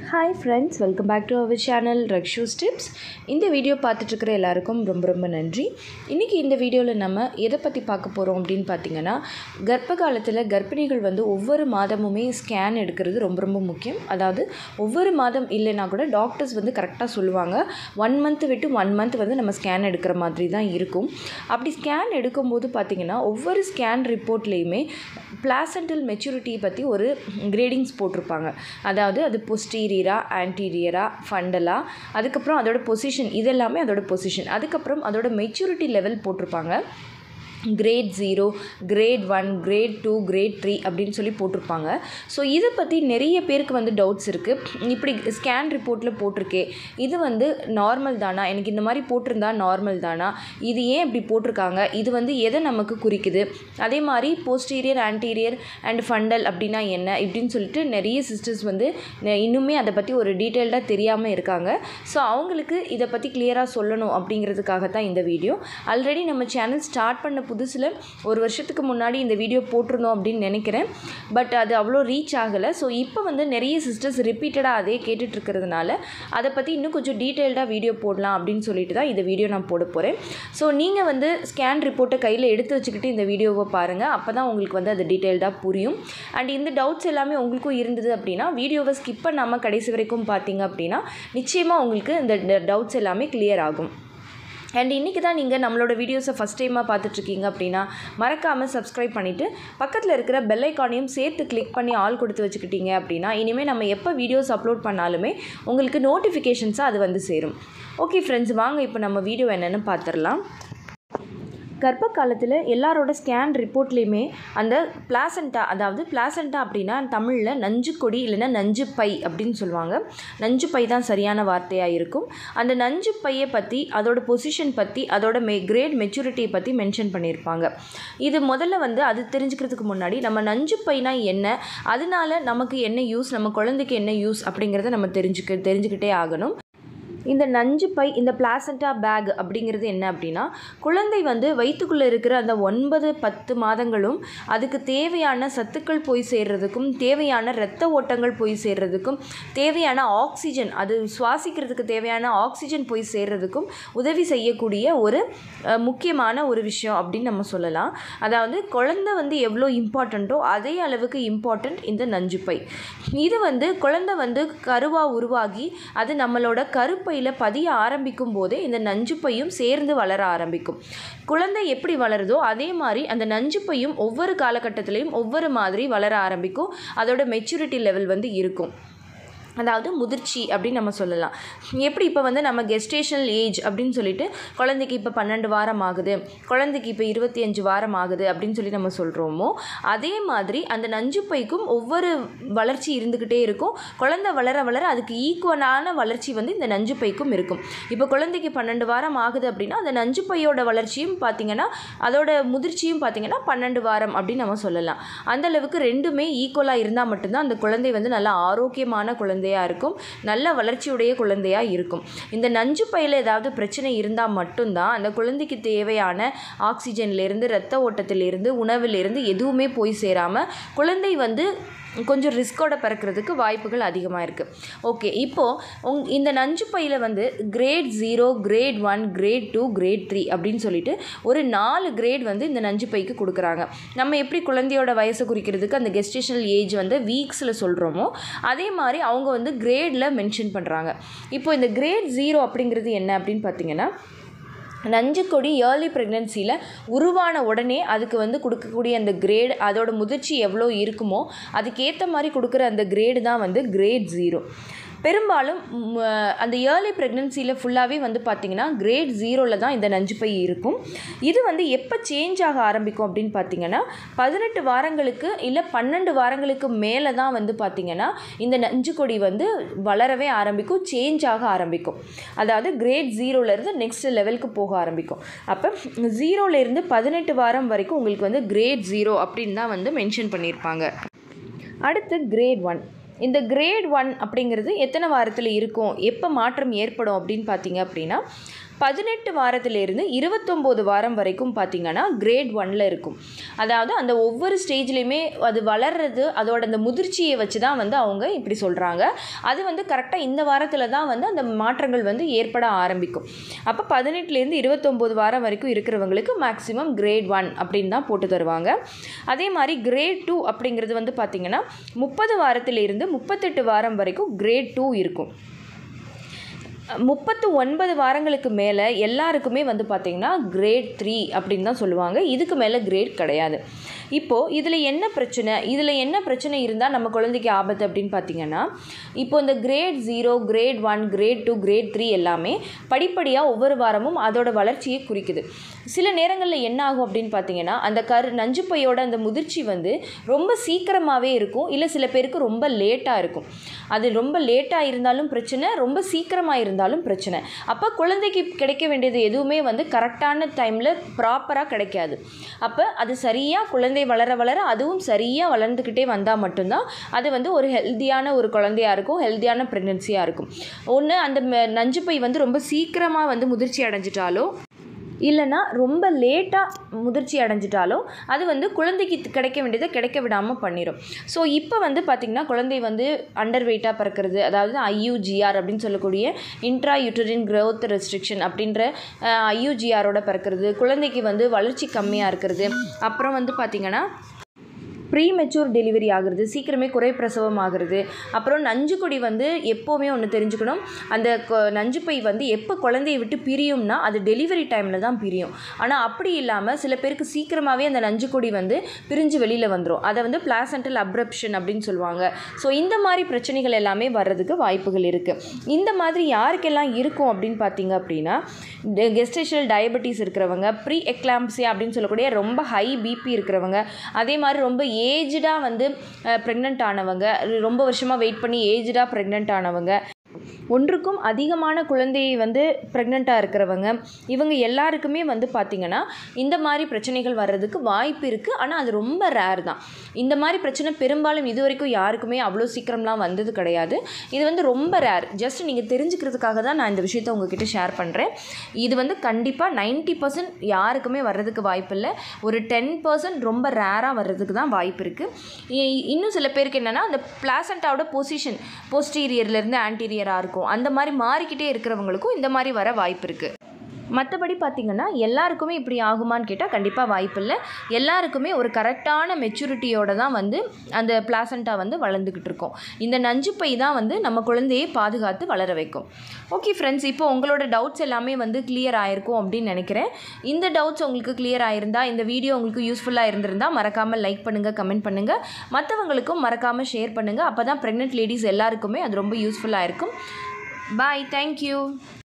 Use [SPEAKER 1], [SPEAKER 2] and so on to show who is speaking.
[SPEAKER 1] hi friends welcome back to our channel Rakshu tips இந்த video பார்த்துட்ருக்கிற எல்லாருக்கும் ரொம்ப ரொம்ப நன்றி இன்றைக்கி இந்த வீடியோவில் நம்ம எதை பற்றி பார்க்க போகிறோம் அப்படின்னு பார்த்தீங்கன்னா கர்ப்ப காலத்தில் கர்ப்பிணிகள் வந்து ஒவ்வொரு மாதமுமே ஸ்கேன் எடுக்கிறது ரொம்ப ரொம்ப முக்கியம் அதாவது ஒவ்வொரு மாதம் இல்லைன்னா கூட டாக்டர்ஸ் வந்து கரெக்டாக சொல்லுவாங்க ஒன் மந்த் விட்டு ஒன் மந்த் வந்து நம்ம ஸ்கேன் எடுக்கிற மாதிரி தான் இருக்கும் அப்படி ஸ்கேன் எடுக்கும்போது பார்த்திங்கன்னா ஒவ்வொரு ஸ்கேன் ரிப்போர்ட்லேயுமே பிளாசண்டல் மெச்சூரிட்டி பற்றி ஒரு கிரேடிங்ஸ் போட்டிருப்பாங்க அதாவது அது பொஸ்டீரியரா ஆன்டீரியரா ஃபண்டலா அதுக்கப்புறம் அதோட பொசிஷன் இதெல்லாமே அதோட பொசிஷன் அதுக்கப்புறம் அதோட மெச்சூரிட்டி லெவல் போட்டிருப்பாங்க grade zero grade one grade two grade three அப்படின்னு சொல்லி போட்டிருப்பாங்க ஸோ இதை பற்றி நிறைய பேருக்கு வந்து டவுட்ஸ் இருக்குது இப்படி ஸ்கேன் ரிப்போர்ட்டில் போட்டிருக்கே இது வந்து நார்மல் தானா எனக்கு இந்த மாதிரி போட்டிருந்தா நார்மல் தானா இது ஏன் இப்படி போட்டிருக்காங்க இது வந்து எதை நமக்கு குறிக்குது அதே மாதிரி போஸ்டீரியர் ஆன்டீரியர் அண்ட் ஃபண்டல் அப்படின்னா என்ன இப்படின்னு சொல்லிட்டு நிறைய சிஸ்டர்ஸ் வந்து நெ- இன்னுமே அதை பற்றி ஒரு டீட்டெயில்டாக தெரியாமல் இருக்காங்க ஸோ அவங்களுக்கு இதை பற்றி கிளியராக சொல்லணும் அப்படிங்கிறதுக்காக தான் இந்த வீடியோ ஆல்ரெடி நம்ம சேனல் ஸ்டார்ட் பண்ண புதுசில் ஒரு வருஷத்துக்கு முன்னாடி இந்த வீடியோ போட்டிருந்தோம் அப்படின்னு நினைக்கிறேன் பட் அது அவ்வளோ ரீச் ஆகலை ஸோ இப்போ வந்து நிறைய சிஸ்டர்ஸ் ரிப்பீட்டடாக அதே கேட்டுட்டு இருக்கிறதுனால அதை பற்றி இன்னும் கொஞ்சம் டீட்டெயில்டாக வீடியோ போடலாம் அப்படின்னு சொல்லிட்டு தான் இந்த வீடியோ நான் போட போகிறேன் ஸோ நீங்கள் வந்து ஸ்கேன் ரிப்போர்ட்டை கையில் எடுத்து வச்சுக்கிட்டு இந்த வீடியோவை பாருங்கள் அப்போ தான் உங்களுக்கு வந்து அது டீட்டெயில்டாக புரியும் அண்ட் இந்த டவுட்ஸ் எல்லாமே உங்களுக்கும் இருந்தது அப்படின்னா வீடியோவை ஸ்கிப் பண்ணாமல் கடைசி வரைக்கும் பார்த்தீங்க அப்படின்னா நிச்சயமாக உங்களுக்கு இந்த டவுட்ஸ் எல்லாமே கிளியர் ஆகும் அண்ட் இன்றைக்கி தான் நீங்கள் நம்மளோட வீடியோஸை ஃபஸ்ட் டைமாக பார்த்துட்ருக்கீங்க அப்படின்னா மறக்காமல் சப்ஸ்கிரைப் பண்ணிவிட்டு பக்கத்தில் இருக்கிற பெல் ஐக்கானையும் சேர்த்து கிளிக் பண்ணி ஆல் கொடுத்து வச்சுக்கிட்டீங்க அப்படின்னா இனிமேல் நம்ம எப்போ வீடியோஸ் அப்லோட் பண்ணாலுமே உங்களுக்கு நோட்டிஃபிகேஷன்ஸாக அது வந்து சேரும் ஓகே ஃப்ரெண்ட்ஸ் வாங்க இப்போ நம்ம வீடியோ என்னென்னு பார்த்துடலாம் கர்ப்ப காலத்தில் எல்லாரோட ஸ்கேன் ரிப்போர்ட்லேயுமே அந்த பிளாசண்டா அதாவது பிளாசண்டா அப்படின்னா தமிழில் நஞ்சு கொடி இல்லைன்னா நஞ்சு பை அப்படின்னு சொல்லுவாங்க நஞ்சு பை தான் சரியான வார்த்தையாக இருக்கும் அந்த நஞ்சு பையை பற்றி அதோட பொசிஷன் பற்றி அதோட மெ கிரேட் மெச்சூரிட்டியை பற்றி மென்ஷன் பண்ணியிருப்பாங்க இது முதல்ல வந்து அது தெரிஞ்சுக்கிறதுக்கு முன்னாடி நம்ம நஞ்சு பைனா என்ன அதனால நமக்கு என்ன யூஸ் நம்ம குழந்தைக்கு என்ன யூஸ் அப்படிங்கிறத நம்ம தெரிஞ்சுக்க தெரிஞ்சுக்கிட்டே ஆகணும் இந்த நஞ்சு பை இந்த பிளாசண்டா பேக் அப்படிங்கிறது என்ன அப்படின்னா குழந்தை வந்து வயிற்றுக்குள்ளே இருக்கிற அந்த ஒன்பது பத்து மாதங்களும் அதுக்கு தேவையான சத்துக்கள் போய் சேர்றதுக்கும் தேவையான இரத்த ஓட்டங்கள் போய் சேர்றதுக்கும் தேவையான ஆக்சிஜன் அது சுவாசிக்கிறதுக்கு தேவையான ஆக்சிஜன் போய் சேர்றதுக்கும் உதவி செய்யக்கூடிய ஒரு அஹ், முக்கியமான ஒரு விஷயம் அப்படின்னு நம்ம சொல்லலாம் அதாவது குழந்தை வந்து எவ்வளோ இம்பார்ட்டண்ட்டோ அதே அளவுக்கு இம்பார்ட்டண்ட் இந்த நஞ்சு பை இது வந்து குழந்தை வந்து கருவாக உருவாகி அது நம்மளோட கருப்பையில் பதிய ஆரம்பிக்கும் போதே இந்த நஞ்சுப்பையும் சேர்ந்து வளர ஆரம்பிக்கும் குழந்தை எப்படி வளருதோ அதே மாதிரி அந்த நஞ்சுப்பையும் ஒவ்வொரு காலகட்டத்திலையும் ஒவ்வொரு மாதிரி வளர ஆரம்பிக்கும் அதோட மெச்சூரிட்டி லெவல் வந்து இருக்கும் அதாவது முதிர்ச்சி அப்படின்னு நம்ம சொல்லலாம் எப்படி இப்போ வந்து நம்ம கெஸ்டேஷனல் ஏஜ் அப்படின்னு சொல்லிட்டு குழந்தைக்கு இப்போ பன்னெண்டு வாரம் ஆகுது குழந்தைக்கு இப்போ இருபத்தி அஞ்சு வாரம் ஆகுது அப்படின்னு சொல்லி நம்ம சொல்கிறோமோ அதே மாதிரி அந்த நஞ்சுப்பைக்கும் ஒவ்வொரு வளர்ச்சி இருந்துக்கிட்டே இருக்கும் குழந்தை வளர வளர அதுக்கு ஈக்குவலான வளர்ச்சி வந்து இந்த நஞ்சுப்பைக்கும் இருக்கும் இப்போ குழந்தைக்கு பன்னெண்டு வாரம் ஆகுது அப்படின்னா அந்த நஞ்சுப்பையோட வளர்ச்சியும் பார்த்திங்கன்னா அதோட முதிர்ச்சியும் பார்த்திங்கன்னா பன்னெண்டு வாரம் அப்படின்னு நம்ம சொல்லலாம் அந்த அளவுக்கு ரெண்டுமே ஈக்குவலாக இருந்தால் மட்டும்தான் அந்த குழந்தை வந்து நல்ல ஆரோக்கியமான குழந்தையாக இருக்கும் நல்ல வளர்ச்சியுடைய குழந்தையாக இருக்கும் இந்த நஞ்சு பையில் ஏதாவது பிரச்சனை இருந்தால் மட்டும்தான் அந்த குழந்தைக்கு தேவையான ஆக்சிஜன்லேருந்து இரத்த ஓட்டத்திலிருந்து உணவிலிருந்து எதுவுமே போய் சேராமல் குழந்தை வந்து கொஞ்சம் ரிஸ்கோட பிறக்கிறதுக்கு வாய்ப்புகள் அதிகமாக இருக்குது ஓகே இப்போது உங் இந்த நஞ்சு பையில் வந்து grade zero grade one grade two grade three அப்படின்னு சொல்லிட்டு ஒரு நாலு கிரேட் வந்து இந்த நஞ்சு பைக்கு கொடுக்குறாங்க நம்ம எப்படி குழந்தையோட வயசை குறிக்கிறதுக்கு அந்த கெஸ்டேஷனல் ஏஜ் வந்து வீக்ஸில் சொல்கிறோமோ அதே மாதிரி அவங்க வந்து கிரேடில் மென்ஷன் பண்ணுறாங்க இப்போ இந்த கிரேட் ஜீரோ அப்படிங்கிறது என்ன அப்படின்னு பார்த்தீங்கன்னா நஞ்சுக்கொடி ஏர்லி ப்ரெக்னென்சியில் உருவான உடனே அதுக்கு வந்து கொடுக்கக்கூடிய அந்த கிரேட் அதோட முதிர்ச்சி எவ்வளோ இருக்குமோ அதுக்கேற்ற மாதிரி கொடுக்குற அந்த கிரேடு தான் வந்து கிரேட் ஜீரோ பெரும்பாலும் ம், அந்த ஏர்லி ப்ரெக்னென்சியில் ஃபுல்லாகவே வந்து பார்த்திங்கன்னா கிரேட் ஜீரோவில் தான் இந்த நஞ்சுப்பை இருக்கும் இது வந்து எப்போ சேஞ்ச் ஆக ஆரம்பிக்கும் அப்படின்னு பார்த்தீங்கன்னா பதினெட்டு வாரங்களுக்கு இல்லை பன்னெண்டு வாரங்களுக்கு மேலே தான் வந்து பார்த்திங்கன்னா இந்த நஞ்சுக்கொடி வந்து வளரவே ஆரம்பிக்கும் சேஞ்ச் ஆக ஆரம்பிக்கும் அதாவது கிரேட் ஜீரோலேருந்து நெக்ஸ்ட் லெவலுக்கு போக ஆரம்பிக்கும் அப்போ ஜீரோலேருந்து பதினெட்டு வாரம் வரைக்கும் உங்களுக்கு வந்து கிரேட் ஜீரோ அப்படின்னு தான் வந்து மென்ஷன் பண்ணியிருப்பாங்க அடுத்து கிரேட் ஒன் இந்த கிரேட் ஒன் அப்படிங்கிறது எத்தனை வாரத்தில் இருக்கும் எப்போ மாற்றம் ஏற்படும் அப்படின்னு பார்த்தீங்க அப்படின்னா பதினெட்டு வாரத்திலிருந்து இருபத்தொம்போது வாரம் வரைக்கும் பார்த்திங்கன்னா கிரேட் ஒனில் இருக்கும் அதாவது அந்த ஒவ்வொரு ஸ்டேஜ்லேயுமே அது வளர்றது அதோட அந்த முதிர்ச்சியை வச்சு தான் வந்து அவங்க இப்படி சொல்கிறாங்க அது வந்து கரெக்டாக இந்த வாரத்தில் தான் வந்து அந்த மாற்றங்கள் வந்து ஏற்பட ஆரம்பிக்கும் அப்போ பதினெட்டுலேருந்து இருபத்தொம்போது வாரம் வரைக்கும் இருக்கிறவங்களுக்கு மேக்ஸிமம் கிரேட் ஒன் அப்படின்னு தான் போட்டு தருவாங்க அதே மாதிரி கிரேட் டூ அப்படிங்கிறது வந்து பார்த்திங்கன்னா முப்பது வாரத்திலிருந்து முப்பத்தெட்டு வாரம் வரைக்கும் கிரேட் டூ இருக்கும் முப்பத்து ஒன்பது வாரங்களுக்கு மேலே எல்லாருக்குமே வந்து பார்த்திங்கன்னா கிரேட் த்ரீ அப்படின்னு தான் சொல்லுவாங்க இதுக்கு மேலே கிரேட் கிடையாது இப்போது இதில் என்ன பிரச்சனை இதில் என்ன பிரச்சனை இருந்தால் நம்ம குழந்தைக்கு ஆபத்து அப்படின்னு பார்த்தீங்கன்னா இப்போ இந்த grade zero grade one grade two grade three எல்லாமே படிப்படியாக ஒவ்வொரு வாரமும் அதோட வளர்ச்சியை குறிக்குது சில நேரங்களில் என்ன ஆகும் அப்படின்னு பார்த்தீங்கன்னா அந்த கரு நஞ்சுப்பையோட அந்த முதிர்ச்சி வந்து ரொம்ப சீக்கிரமாகவே இருக்கும் இல்லை சில பேருக்கு ரொம்ப லேட்டாக இருக்கும் அது ரொம்ப லேட்டாக இருந்தாலும் பிரச்சனை ரொம்ப சீக்கிரமாக இருந்தாலும் பிரச்சனை அப்போ குழந்தைக்கு கிடைக்க வேண்டியது எதுவுமே வந்து கரெக்டான டைமில் ப்ராப்பராக கிடைக்காது அப்போ அது சரியாக குழந்தை வளர வளர அதுவும் சரியாக வளர்ந்துக்கிட்டே வந்தால் மட்டும்தான் அது வந்து ஒரு ஹெல்த்தியான ஒரு குழந்தையாக இருக்கும் ஹெல்த்தியான ப்ரெக்னென்சியாக இருக்கும் ஒன்று அந்த ம- நஞ்சுப்பை வந்து ரொம்ப சீக்கிரமாக வந்து முதிர்ச்சி அடைஞ்சிட்டாலோ இல்லைன்னா ரொம்ப லேட்டாக முதிர்ச்சி அடைஞ்சிட்டாலும் அது வந்து குழந்தைக்கு கிடைக்க வேண்டியதை கிடைக்க விடாமல் பண்ணிடும் ஸோ இப்போ வந்து பார்த்திங்கன்னா குழந்தை வந்து அண்டர் வெயிட்டாக பிறக்கிறது அதாவது ஐயூஜிஆர் அப்படின்னு சொல்லக்கூடிய இன்ட்ரா யூட்டரின் growth ரெஸ்ட்ரிக்ஷன் அப்படின்ற ஐயூஜிஆரோட பிறக்கிறது குழந்தைக்கு வந்து வளர்ச்சி கம்மியாக இருக்கிறது அப்புறம் வந்து பார்த்திங்கன்னா ப்ரீ மெச்சூர் டெலிவரி ஆகுறது சீக்கிரமே குறை பிரசவம் ஆகுறது அப்புறம் நஞ்சுக்கொடி வந்து எப்போவுமே ஒன்று தெரிஞ்சுக்கணும் அந்த கொ- நஞ்சுப்பை வந்து எப்போ குழந்தையை விட்டு பிரியும்னா அது டெலிவரி டைமில் தான் பிரியும் ஆனால் அப்படி இல்லாமல் சில பேருக்கு சீக்கிரமாகவே அந்த நஞ்சுக்கொடி வந்து பிரிஞ்சு வெளியில் வந்துடும் அதை வந்து பிளாசன்டல் அப்ரப்ஷன் அப்படின்னு சொல்லுவாங்க ஸோ இந்த மாதிரி பிரச்சனைகள் எல்லாமே வர்றதுக்கு வாய்ப்புகள் இருக்குது இந்த மாதிரி யாருக்கெல்லாம் இருக்கும் அப்படின்னு பார்த்தீங்க அப்படின்னா கெஸ்டேஷனல் டயபெட்டிஸ் இருக்கிறவங்க ப்ரீ எக்லாம்சியா அப்படின்னு சொல்லக்கூடிய ரொம்ப ஹை பிபி இருக்கிறவங்க அதே மாதிரி ரொம்ப ஏஜ்டாக வந்து ப்ரெக்னென்ட் ஆனவங்க ரொம்ப வருஷமாக வெயிட் பண்ணி ஏஜ்டாக ப்ரெக்னென்ட் ஆனவங்க ஒன்றுக்கும் அதிகமான குழந்தையை வந்து ப்ரெக்னெண்ட்டாக இருக்கிறவங்க இவங்க எல்லாருக்குமே வந்து பார்த்திங்கன்னா இந்த மாதிரி பிரச்சனைகள் வர்றதுக்கு வாய்ப்பு இருக்குது ஆனால் அது ரொம்ப ரேர் தான் இந்த மாதிரி பிரச்சனை பெரும்பாலும் இது வரைக்கும் யாருக்குமே அவ்வளோ சீக்கிரம்லாம் வந்தது கிடையாது இது வந்து ரொம்ப ரேர் ஜஸ்ட் நீங்கள் தெரிஞ்சுக்கிறதுக்காக தான் நான் இந்த விஷயத்தை உங்ககிட்ட ஷேர் பண்ணுறேன் இது வந்து கண்டிப்பாக 90% பர்சன்ட் யாருக்குமே வர்றதுக்கு வாய்ப்பு இல்லை ஒரு டென் பர்சன்ட் ரொம்ப ரேராக வர்றதுக்கு தான் வாய்ப்பு இருக்குது இன்னும் சில பேருக்கு என்னென்னா அந்த பிளாசண்டாவோட பொசிஷன் போஸ்டீரியர்லேருந்து ஆன்டீரியராக இருக்கும் அந்த மாதிரி மாறிக்கிட்டே இருக்கிறவங்களுக்கும் இந்த மாதிரி வர வாய்ப்பு இருக்குது மற்றபடி பார்த்திங்கன்னா எல்லாருக்குமே இப்படி ஆகுமான்னு கேட்டால் கண்டிப்பாக வாய்ப்பு இல்லை எல்லாருக்குமே ஒரு கரெக்டான மெச்சூரிட்டியோட தான் வந்து அந்த பிளாசண்டா வந்து வளர்ந்துக்கிட்டு இருக்கும் இந்த நஞ்சுப்பை தான் வந்து நம்ம குழந்தையை பாதுகாத்து வளர வைக்கும் ஓகே ஃப்ரெண்ட்ஸ் இப்போ உங்களோட டவுட்ஸ் எல்லாமே வந்து கிளியர் ஆயிருக்கும் அப்படின்னு நினைக்கிறேன் இந்த டவுட்ஸ் உங்களுக்கு கிளியர் ஆயிருந்தா இந்த வீடியோ உங்களுக்கு யூஸ்ஃபுல்லாக இருந்திருந்தால் மறக்காமல் லைக் பண்ணுங்கள் கமெண்ட் பண்ணுங்கள் மற்றவங்களுக்கும் மறக்காமல் ஷேர் பண்ணுங்கள் அப்போ தான் ப்ரெக்னென்ட் லேடிஸ் எல்லாருக்குமே அது ரொம்ப யூஸ்ஃபுல்லாக இருக்கும் பாய் தேங்க்யூ